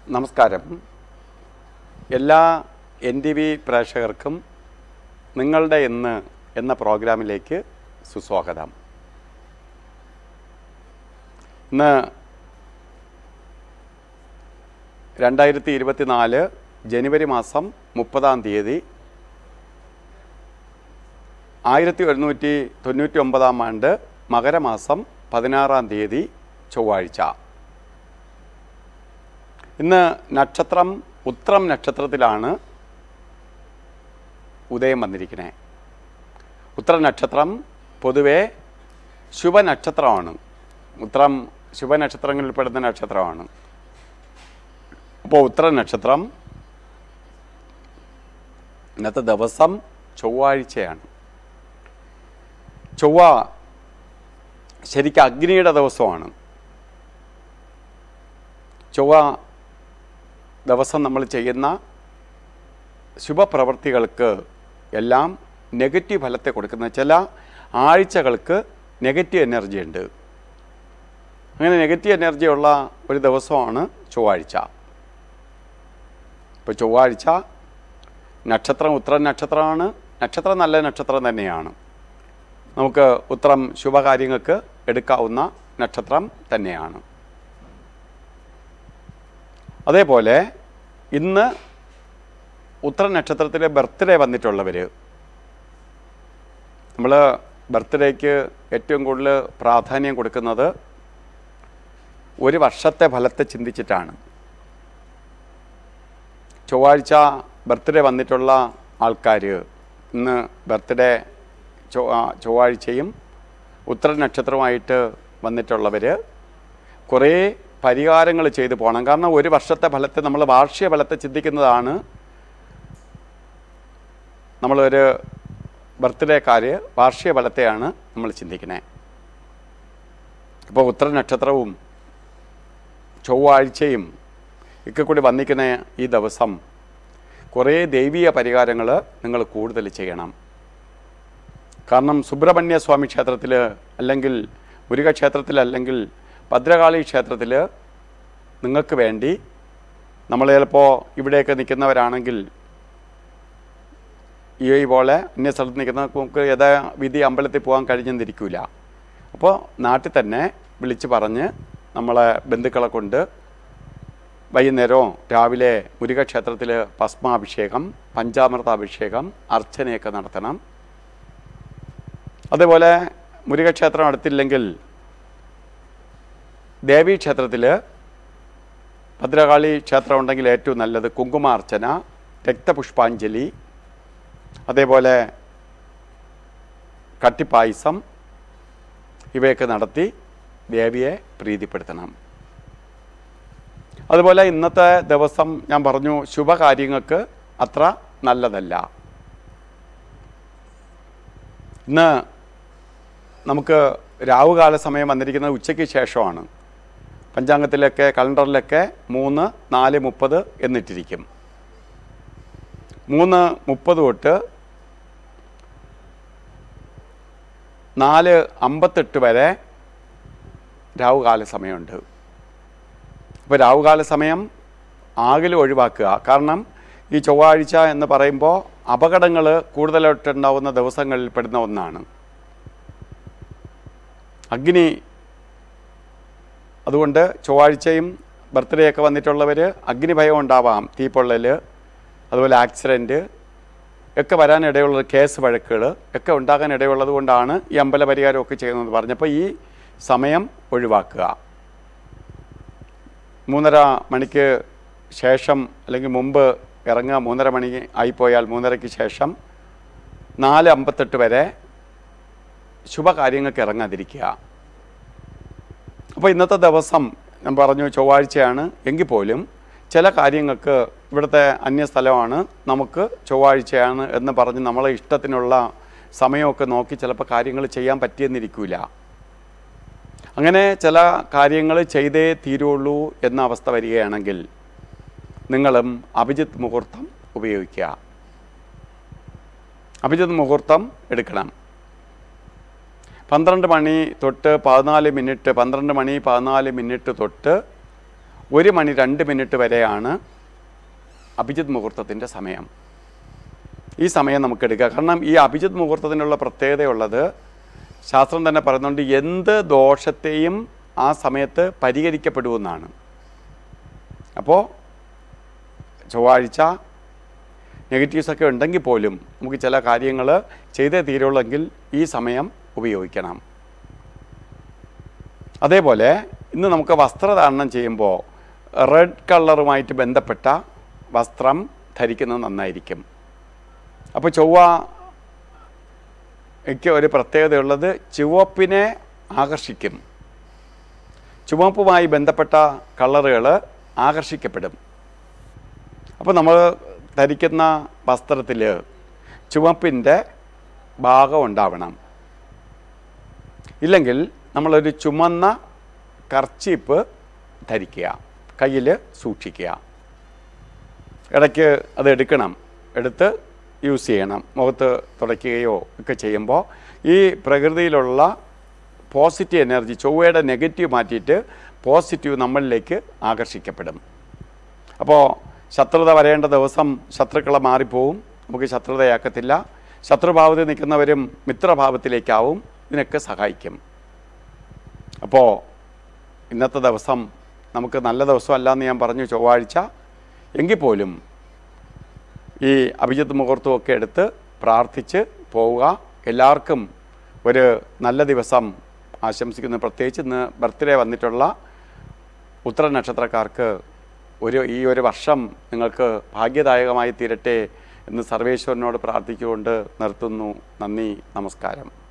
നമസ്കാരം എല്ലാ N T V പ്രേക്ഷകർക്കും നിങ്ങളുടെ ഇന്ന് എന്ന പ്രോഗ്രാമിലേക്ക് സുസ്വാഗതം ഇന്ന് രണ്ടായിരത്തി ഇരുപത്തിനാല് ജനുവരി മാസം മുപ്പതാം തീയതി ആയിരത്തി ഒരുന്നൂറ്റി തൊണ്ണൂറ്റി ഒമ്പതാം ആണ്ട് മകരമാസം പതിനാറാം തീയതി ചൊവ്വാഴ്ച ഇന്ന് നക്ഷത്രം ഉത്രം നക്ഷത്രത്തിലാണ് ഉദയം വന്നിരിക്കുന്നത് ഉത്തര നക്ഷത്രം പൊതുവെ ശുഭനക്ഷത്രമാണ് ഉത്രം ശുഭനക്ഷത്രങ്ങളിൽ പെടുന്ന നക്ഷത്രമാണ് അപ്പോൾ ഉത്തര നക്ഷത്രം ഇന്നത്തെ ദിവസം ചൊവ്വാഴ്ചയാണ് ചൊവ്വ ശരിക്കും അഗ്നിയുടെ ദിവസമാണ് ചൊവ്വ ദിവസം നമ്മൾ ചെയ്യുന്ന ശുഭപ്രവൃത്തികൾക്ക് എല്ലാം നെഗറ്റീവ് ഫലത്തെ കൊടുക്കുന്ന ചില ആഴ്ചകൾക്ക് നെഗറ്റീവ് എനർജി ഉണ്ട് അങ്ങനെ നെഗറ്റീവ് എനർജി ഉള്ള ഒരു ദിവസമാണ് ചൊവ്വാഴ്ച ഇപ്പോൾ ചൊവ്വാഴ്ച നക്ഷത്രം ഉത്തരം നക്ഷത്രമാണ് നക്ഷത്രം നല്ല നക്ഷത്രം തന്നെയാണ് നമുക്ക് ഉത്തരം ശുഭകാര്യങ്ങൾക്ക് എടുക്കാവുന്ന നക്ഷത്രം തന്നെയാണ് അതേപോലെ ഇന്ന് ഉത്തര നക്ഷത്രത്തിലെ ബർത്ത്ഡേ വന്നിട്ടുള്ളവർ നമ്മൾ ബർത്ത്ഡേക്ക് ഏറ്റവും കൂടുതൽ പ്രാധാന്യം കൊടുക്കുന്നത് ഒരു വർഷത്തെ ഫലത്തെ ചിന്തിച്ചിട്ടാണ് ചൊവ്വാഴ്ച ബർത്ത്ഡേ വന്നിട്ടുള്ള ആൾക്കാർ ഇന്ന് ബർത്ത്ഡേ ചൊവ്വാഴ്ചയും ഉത്തര നക്ഷത്രമായിട്ട് വന്നിട്ടുള്ളവർ കുറേ പരിഹാരങ്ങൾ ചെയ്തു പോകണം കാരണം ഒരു വർഷത്തെ ഫലത്തെ നമ്മൾ വാർഷിക ഫലത്തെ ചിന്തിക്കുന്നതാണ് നമ്മളൊരു ബർത്ത്ഡേക്കാർ വാർഷിക ഫലത്തെയാണ് നമ്മൾ ചിന്തിക്കുന്നത് ഇപ്പോൾ ഉത്തര നക്ഷത്രവും ചൊവ്വാഴ്ചയും ഒക്കെ കൂടി വന്നിക്കുന്ന ഈ ദിവസം കുറേ ദൈവീയ പരിഹാരങ്ങൾ നിങ്ങൾ കൂടുതൽ ചെയ്യണം കാരണം സുബ്രഹ്മണ്യ സ്വാമി ക്ഷേത്രത്തിൽ അല്ലെങ്കിൽ മുരുക ക്ഷേത്രത്തിൽ അല്ലെങ്കിൽ ഭദ്രകാളി ക്ഷേത്രത്തിൽ നിങ്ങൾക്ക് വേണ്ടി നമ്മൾ ചിലപ്പോൾ ഇവിടെയൊക്കെ നിൽക്കുന്നവരാണെങ്കിൽ ഈ പോലെ അന്യ സ്ഥലത്ത് നിൽക്കുന്ന നമുക്ക് യഥാ വിധി അമ്പലത്തിൽ പോകാൻ കഴിഞ്ഞെന്നിരിക്കില്ല അപ്പോൾ നാട്ടിൽ തന്നെ വിളിച്ച് പറഞ്ഞ് നമ്മളെ ബന്ധുക്കളെ കൊണ്ട് വൈകുന്നേരവും രാവിലെ മുരുകക്ഷേത്രത്തിൽ ഭസ്മാഭിഷേകം പഞ്ചാമൃതാഭിഷേകം അർച്ചനയൊക്കെ നടത്തണം അതേപോലെ മുരുകക്ഷേത്രം അടുത്തില്ലെങ്കിൽ ദേവീക്ഷേത്രത്തിൽ ഭദ്രകാളി ക്ഷേത്രം ഉണ്ടെങ്കിൽ ഏറ്റവും നല്ലത് കുങ്കുമാർച്ചന രക്തപുഷ്പാഞ്ജലി അതേപോലെ കട്ടിപ്പായസം ഇവയൊക്കെ നടത്തി ദേവിയെ പ്രീതിപ്പെടുത്തണം അതുപോലെ ഇന്നത്തെ ദിവസം ഞാൻ പറഞ്ഞു ശുഭകാര്യങ്ങൾക്ക് അത്ര നല്ലതല്ല ഇന്ന് നമുക്ക് രാവുകാല സമയം വന്നിരിക്കുന്നത് ഉച്ചയ്ക്ക് ശേഷമാണ് പഞ്ചാംഗത്തിലൊക്കെ കലണ്ടറിലൊക്കെ മൂന്ന് നാല് മുപ്പത് എന്നിട്ടിരിക്കും മൂന്ന് മുപ്പത് തൊട്ട് നാല് അമ്പത്തെട്ട് വരെ രാവുകാല സമയമുണ്ട് അപ്പോൾ രാവുകാല സമയം ആകിലും ഒഴിവാക്കുക കാരണം ഈ ചൊവ്വാഴ്ച എന്ന് പറയുമ്പോൾ അപകടങ്ങൾ കൂടുതലായിട്ടുണ്ടാവുന്ന ദിവസങ്ങളിൽ പെടുന്ന ഒന്നാണ് അഗ്നി അതുകൊണ്ട് ചൊവ്വാഴ്ചയും ബർത്ത്ഡേ ഒക്കെ വന്നിട്ടുള്ളവർ അഗ്നിഭയം ഉണ്ടാവാം തീപ്പൊള്ളൽ അതുപോലെ ആക്സിഡൻറ്റ് ഒക്കെ വരാൻ ഇടയുള്ള കേസ് വഴക്കുകൾ ഒക്കെ ഉണ്ടാകാൻ ഇടയുള്ളത് കൊണ്ടാണ് ഈ അമ്പല പരിഹാരമൊക്കെ ചെയ്യുന്നത് പറഞ്ഞപ്പോൾ ഈ സമയം ഒഴിവാക്കുക മൂന്നര മണിക്ക് ശേഷം അല്ലെങ്കിൽ മുമ്പ് ഇറങ്ങുക മൂന്നര മണി ആയിപ്പോയാൽ മൂന്നരയ്ക്ക് ശേഷം നാല് അമ്പത്തെട്ട് വരെ ശുഭകാര്യങ്ങൾക്ക് ഇറങ്ങാതിരിക്കുക അപ്പോൾ ഇന്നത്തെ ദിവസം ഞാൻ പറഞ്ഞു ചൊവ്വാഴ്ചയാണ് എങ്കിൽ പോലും ചില കാര്യങ്ങൾക്ക് ഇവിടുത്തെ അന്യസ്ഥലമാണ് നമുക്ക് ചൊവ്വാഴ്ചയാണ് എന്ന് പറഞ്ഞ് നമ്മളെ ഇഷ്ടത്തിനുള്ള സമയമൊക്കെ നോക്കി ചിലപ്പോൾ കാര്യങ്ങൾ ചെയ്യാൻ പറ്റിയെന്നിരിക്കില്ല അങ്ങനെ ചില കാര്യങ്ങൾ ചെയ്തേ തീരുള്ളൂ എന്ന അവസ്ഥ വരികയാണെങ്കിൽ നിങ്ങളും അഭിജിത്ത് മുഹൂർത്തം ഉപയോഗിക്കുക അഭിജിത്ത് മുഹൂർത്തം എടുക്കണം പന്ത്രണ്ട് മണി തൊട്ട് പതിനാല് മിനിറ്റ് പന്ത്രണ്ട് മണി പതിനാല് മിനിറ്റ് തൊട്ട് ഒരു മണി രണ്ട് മിനിറ്റ് വരെയാണ് അഭിജിത് മുഹൂർത്തത്തിൻ്റെ സമയം ഈ സമയം നമുക്ക് എടുക്കുക കാരണം ഈ അഭിജിത് മുഹൂർത്തത്തിനുള്ള പ്രത്യേകതയുള്ളത് ശാസ്ത്രം തന്നെ പറയുന്നുണ്ട് എന്ത് ദോഷത്തെയും ആ സമയത്ത് പരിഹരിക്കപ്പെടുമെന്നാണ് അപ്പോൾ ചൊവ്വാഴ്ച നെഗറ്റീവ്സ് ഒക്കെ ഉണ്ടെങ്കിൽ പോലും നമുക്ക് ചില കാര്യങ്ങൾ ചെയ്തേ തീരുള്ളെങ്കിൽ ഈ സമയം ഉപയോഗിക്കണം അതേപോലെ ഇന്ന് നമുക്ക് വസ്ത്രധാരണം ചെയ്യുമ്പോൾ റെഡ് കളറുമായിട്ട് ബന്ധപ്പെട്ട വസ്ത്രം ധരിക്കുന്നത് നന്നായിരിക്കും അപ്പോൾ ചൊവ്വ ക്ക് ഒരു പ്രത്യേകതയുള്ളത് ചുവപ്പിനെ ആകർഷിക്കും ചുവപ്പുമായി ബന്ധപ്പെട്ട കളറുകൾ ആകർഷിക്കപ്പെടും അപ്പോൾ നമ്മൾ ധരിക്കുന്ന വസ്ത്രത്തിൽ ചുവപ്പിൻ്റെ ഭാഗം ഉണ്ടാവണം ഇല്ലെങ്കിൽ നമ്മളൊരു ചുമന്ന കർച്ചീപ്പ് ധരിക്കുക കയ്യിൽ സൂക്ഷിക്കുക ഇടയ്ക്ക് അത് എടുക്കണം എടുത്ത് യൂസ് ചെയ്യണം മുഖത്ത് തുടയ്ക്കുകയോ ഒക്കെ ചെയ്യുമ്പോൾ ഈ പ്രകൃതിയിലുള്ള പോസിറ്റീവ് എനർജി ചൊവ്വയുടെ നെഗറ്റീവ് മാറ്റിയിട്ട് പോസിറ്റീവ് നമ്മളിലേക്ക് ആകർഷിക്കപ്പെടും അപ്പോൾ ശത്രുത വരേണ്ട ദിവസം ശത്രുക്കളെ മാറിപ്പോവും നമുക്ക് ശത്രുതയാക്കത്തില്ല ശത്രുഭാവത്തിൽ നിൽക്കുന്നവരും മിത്രഭാവത്തിലേക്കാവും ഇതിനൊക്കെ സഹായിക്കും അപ്പോൾ ഇന്നത്തെ ദിവസം നമുക്ക് നല്ല ദിവസമല്ല എന്ന് ഞാൻ പറഞ്ഞു ചൊവ്വാഴ്ച എങ്കിൽ പോലും ഈ അഭിജിത്ത് മുഹൂർത്തമൊക്കെ എടുത്ത് പ്രാർത്ഥിച്ച് പോവുക എല്ലാവർക്കും ഒരു നല്ല ദിവസം ആശംസിക്കുന്നു പ്രത്യേകിച്ച് ഇന്ന് ബർത്ത്ഡേ വന്നിട്ടുള്ള ഉത്തര നക്ഷത്രക്കാർക്ക് ഒരു ഈ ഒരു വർഷം നിങ്ങൾക്ക് ഭാഗ്യദായകമായി തീരട്ടെ എന്ന് സർവേശ്വരനോട് പ്രാർത്ഥിച്ചുകൊണ്ട് നിർത്തുന്നു നന്ദി നമസ്കാരം